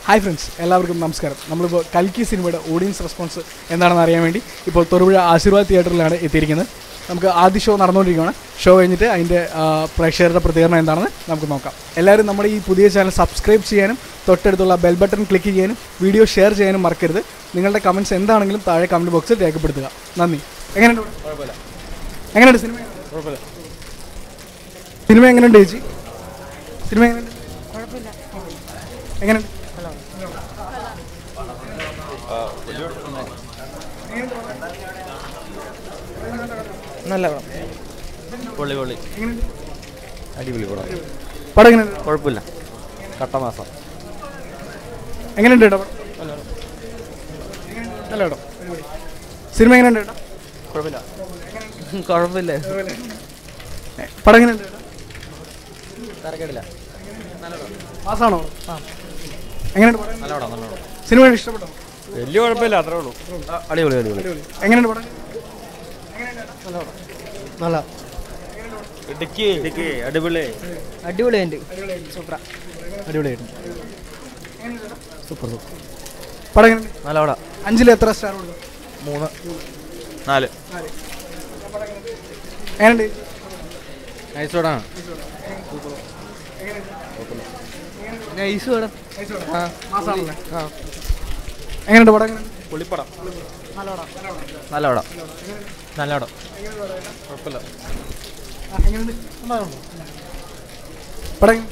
Hi friends എല്ലാവർക്കും നമസ്കാരം നമ്മളിപ്പോൾ കൽക്കി സിനിമയുടെ ഓഡിയൻസ് റെസ്പോൺസ് എന്താണെന്ന് അറിയാൻ വേണ്ടി ഇപ്പോൾ തൊടുപുഴ ആശീർവാദ് തിയേറ്ററിലാണ് എത്തിയിരിക്കുന്നത് നമുക്ക് ആദ്യ ഷോ നടന്നുകൊണ്ടിരിക്കുകയാണ് ഷോ കഴിഞ്ഞിട്ട് അതിൻ്റെ ആ, പ്രേക്ഷകരുടെ പ്രതികരണം എന്താണെന്ന് നമുക്ക് നോക്കാം എല്ലാവരും നമ്മുടെ ഈ പുതിയ ചാനൽ സബ്സ്ക്രൈബ് ചെയ്യാനും തൊട്ടടുത്തുള്ള ബെൽ ബട്ടൺ ക്ലിക്ക് ചെയ്യാനും വീഡിയോ ഷെയർ ചെയ്യാനും മറക്കരുത് നിങ്ങളുടെ കമൻറ്റ്സ് എന്താണെങ്കിലും താഴെ കമൻറ്റ് ബോക്സിൽ രേഖപ്പെടുത്തുക നന്ദി എങ്ങനെയുണ്ട് ഇവിടെ? എങ്ങനെയുണ്ട് സിനിമ സിനിമ എങ്ങനെയുണ്ട് ചേച്ചി സിനിമ എങ്ങനെയുണ്ട് എങ്ങനെയുണ്ട് നല്ല പടം പൊള്ളി പൊള്ളി എങ്ങനെയുണ്ട് അടിപൊളി പടം പടം എങ്ങനെയുണ്ട് കുഴപ്പമില്ല കട്ടമാസം എങ്ങനെയുണ്ട് ചേട്ടാ പടം നല്ല കേട്ടോ സിനിമ എങ്ങനെയുണ്ട് ചേട്ടാ കുഴപ്പമില്ല കുഴപ്പമില്ല ഏ, പടം എങ്ങനെയുണ്ട് ചേട്ടാ തരക്കേടില്ല പാസ്സാണോ എങ്ങനെയുണ്ട് പടം നല്ല പടം നല്ല പടം സിനിമ ഇഷ്ടപ്പെട്ടോ വലിയ കുഴപ്പമില്ല അത്രേ ഉള്ളൂ അടിപൊളി അടിപൊളി എങ്ങനെയുണ്ട് പടം നല്ല ഇടുക്കി ഇടുക്കി അടിപൊളി അടിപൊളിയുണ്ട് സൂപ്പറാ അടിപൊളിയായിരുന്നു സൂപ്പർ സൂപ്പർ പടം എങ്ങനെയുണ്ട് നല്ല പടം അഞ്ചിൽ എത്ര സ്റ്റാർ കൊടുക്കും മൂന്ന് നാല് എങ്ങനെയുണ്ട് നൈസ് പടമാണ് നൈസ് പടം മാസാണല്ലേ എങ്ങനെയുണ്ട് പടം എങ്ങനെയുണ്ട് പുളിപ്പടം നല്ല പടം നല്ല പടം കുഴപ്പമില്ല ആ, എങ്ങനെയുണ്ട് പടം എങ്ങനെ-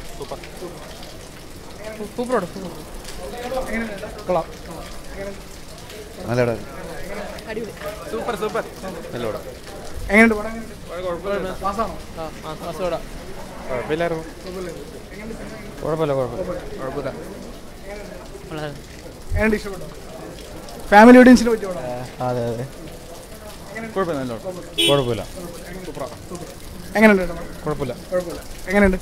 സൂപ്പർ പടം കൊള്ളാം നല്ല പടം സൂപ്പർ സൂപ്പർ നല്ല പടം എങ്ങനെയുണ്ട് പടം എങ്ങനെയുണ്ട് പാസ്സാണോ കുഴപ്പമില്ലായിരുന്നു കുഴപ്പമില്ല കുഴപ്പമില്ല കുഴപ്പമില്ല എങ്ങനെയുണ്ട് ഇഷ്ടപ്പെട്ടോ ഫാമിലി ഓഡിയൻസിന് പറ്റിയ പടം അതെ അതെ കുഴപ്പമില്ല നല്ല പടം കുഴപ്പമില്ല എങ്ങനെയുണ്ട് ചേട്ടാ പടം? കുഴപ്പമില്ല കുഴപ്പമില്ല എങ്ങനെയുണ്ട്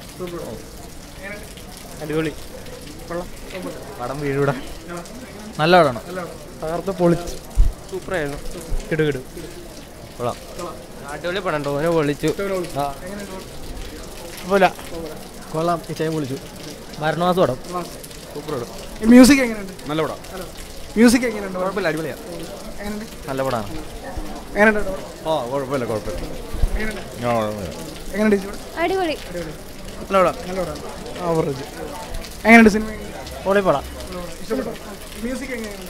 അടിപൊളി പടം വീഴൂടാ നല്ല പടമാണ് തകർത്ത് പൊളിച്ച് സൂപ്പറായിരുന്നു കിടു കിടു കൊള്ളാം അടിപൊളി പടം ടോനെ പൊളിച്ചു കുഴപ്പമില്ല കൊള്ളാം കിച്ചയും പൊളിച്ചു മരണവാസ പടം സൂപ്പർ പടം മ്യൂസിക് എങ്ങനെയുണ്ട് നല്ല പടം മ്യൂസിക് എങ്ങനെയുണ്ട് കുഴപ്പമില്ല അടിപൊളിയാ എങ്ങനെയുണ്ട് നല്ല പടമാണ് എങ്ങനെയുണ്ട് ചേട്ടാ പടം? ഓ കുഴപ്പമില്ല കുഴപ്പമില്ല എങ്ങനെയുണ്ട് ആ, കുഴപ്പമില്ല. എങ്ങനെയുണ്ട് ചേച്ചി പടം? അടിപൊളി നല്ല പടം നല്ല പടം ആവറേജ് എങ്ങനെയുണ്ട് സിനിമ പൊളി പടം ഇഷ്ടപ്പെട്ടോ മ്യൂസിക് എങ്ങനെയുണ്ട്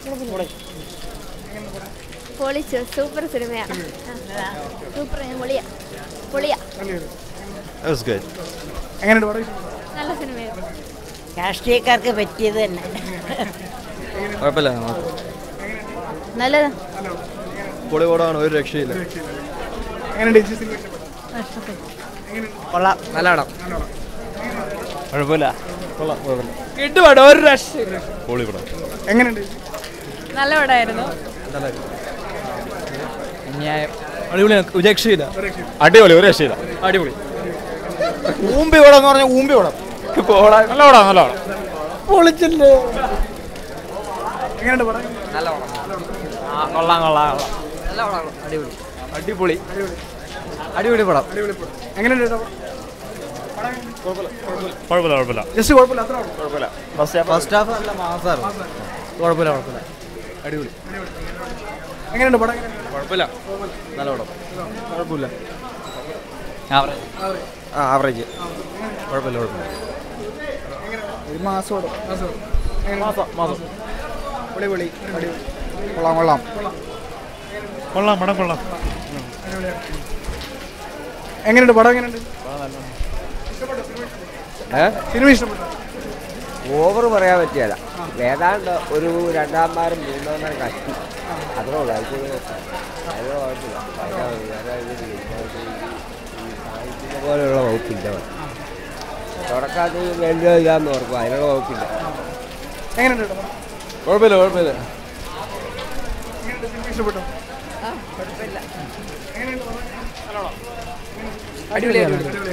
പൊളിച്ചു സൂപ്പർ സിനിമയാ സൂപ്പർ പൊളിയാ പൊളിയാ നല്ലൊരു That was good. എങ്ങനെയുണ്ട് പടം ഇഷ്ടപ്പെട്ടോ? നല്ല സിനിമയായിരുന്നു രാഷ്ട്രീയക്കാർക്ക് പറ്റിയത് തന്നെ കുഴപ്പമില്ല നല്ലതാ പൊളി പടമാണ് ഒരു രക്ഷയില്ല എങ്ങനെയുണ്ട് ചേച്ചി സിനിമ ഇഷ്ടപ്പെട്ടോ കൊള്ളാം നല്ല പടം നല്ല പടം കുഴപ്പമില്ല കൊള്ളാം കുഴപ്പമില്ല കിട്ടുപടം ഒരു രക്ഷ പൊളി പടം എങ്ങനെയുണ്ട് ചേച്ചി നല്ല പടമായിരുന്നു ന്യായം അടിപൊളി ഒരു രക്ഷയില്ല ഒരു രക്ഷയും അടിപൊളി ഒരു രക്ഷയില്ല അടിപൊളി ഊമ്പി പടം എന്ന് പറഞ്ഞാൽ ഊമ്പി പടം നല്ല പടം നല്ല പടം പൊളിച്ചല്ലേ എങ്ങനെയുണ്ട് പടം നല്ല പടം ആ കൊള്ളാം കൊള്ളാം കൊള്ളാം നല്ല പടം അടിപൊളി അടിപൊളി അടിപൊളി പടം അടിപൊളി പടം എങ്ങനെയുണ്ട് ചേട്ടാ പടം കുഴപ്പമില്ല കുഴപ്പമില്ല ജസ്റ്റ് കുഴപ്പമില്ല അത്ര ഉള്ളൂ കുഴപ്പമില്ല ഫസ്റ്റ് ഹാഫ് നല്ല മാസമായിരുന്നു കുഴപ്പമില്ല കുഴപ്പമില്ല അടിപൊളി എങ്ങനെയുണ്ട് പടം എങ്ങനെയുണ്ട് കുഴപ്പമില്ല നല്ല പടം കുഴപ്പമില്ല ആവറേജ് ആ ആവറേജ് കുഴപ്പമില്ല കുഴപ്പമില്ല ഒരു മാസം പടം മാസം മാസം മാസം പൊളി പൊളി അടിപൊളി കൊള്ളാം കൊള്ളാം കൊള്ളാം പടം കൊള്ളാം എങ്ങനെയുണ്ട് പടം എങ്ങനെയുണ്ട് ഏ സിനിമ ഇഷ്ടപ്പെട്ടു ഓവർ പറയാൻ പറ്റിയല്ല ഏതാണ്ട് ഒരു രണ്ടാം വാരം മൂന്നാം വാരം കഷ്ടി അത്രേ ഉള്ളൂ അത് അതിന് കുഴപ്പമില്ല അതിന് വേറെ ഇത് ഇതിനകത്ത് ഈ സാഹിത്യം പോലെയുള്ള വകുപ്പില്ല അവിടെ. തുടക്കത്തിൽ വേണ്ട ഇല്ലാന്ന് ഓർക്കും അതിനുള്ള വകുപ്പില്ല എങ്ങനെയുണ്ട് ചേട്ടാ പടം? കുഴപ്പമില്ല കുഴപ്പമില്ല എങ്ങനെയുണ്ട് സിനിമ ഇഷ്ടപ്പെട്ടു അടിപൊളിയാണ്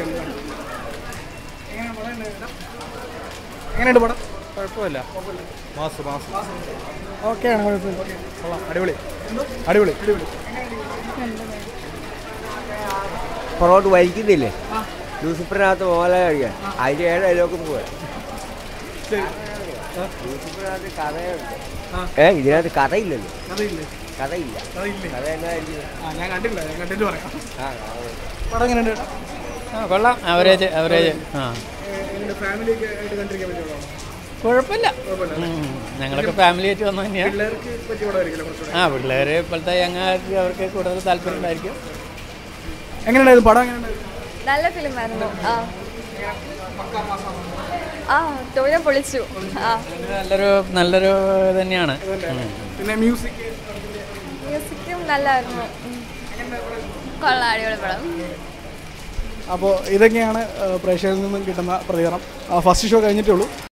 എങ്ങനെയുണ്ട് പടം കുഴപ്പമില്ല മാസം മാസം ഓക്കെയാണ് കുഴപ്പമില്ല കൊള്ളാം അടിപൊളി അടിപൊളി അടിപൊളി പുറകോട്ട് വലിക്കുന്നില്ലേ ലൂസിഫറിനകത്ത് മോഹൻലാൽ കഴിക്കാൻ അതിൻ്റെ ഏഴ് അതിലേക്ക് പോകാം ലൂസിഫറിനകത്ത് കഥയുണ്ട് ആ. ഏ ഇതിനകത്ത് കഥയില്ലല്ലോ കഥയില്ലേ കഥയില്ല കഥയില്ലേ കഥ എന്നായിരിക്കും ആ ഞാൻ കണ്ടില്ല ഞാൻ കണ്ടിട്ട് പറയാം ആ ആ. പടം എങ്ങനെയുണ്ട് ചേട്ടാ ആ കൊള്ളാം ആവറേജ് ആവറേജ് ആ എങ്ങനെ ഫാമിലിയൊക്കെ ആയിട്ട് കണ്ടിരിക്കാൻ പറ്റുള്ളൂ കുഴപ്പമില്ല കുഴപ്പമില്ല ഉം. ഞങ്ങളൊക്കെ ഫാമിലി ആയിട്ട് വന്നു തന്നെയാണ് പിള്ളേർക്ക് പറ്റിയ പടമായിരിക്കില്ല കുറച്ചുകൂടെ ആ പിള്ളേർ ഇപ്പോഴത്തെ യങ്ങാർക്ക് അവർക്ക് കൂടുതൽ താല്പര്യം ഉണ്ടായിരിക്കും എങ്ങനെയുണ്ടായിരുന്നു പടം എങ്ങനെയുണ്ടായിരുന്നു നല്ല ഫിലിമായിരുന്നു ആ ആ ടോയിനെ പൊളിച്ചു ആ ഇത് നല്ലൊരു നല്ലൊരു തന്നെയാണ് ഉം. പിന്നെ മ്യൂസിക് മ്യൂസിക്കും നല്ലായിരുന്നു ഉം. കൊള്ളാം അടിപൊളി പടം അപ്പോൾ ഇതൊക്കെയാണ് ആ, പ്രേക്ഷകരിൽ നിന്നും കിട്ടുന്ന പ്രതികരണം ഫസ്റ്റ് ഷോ കഴിഞ്ഞിട്ടേ ഉള്ളൂ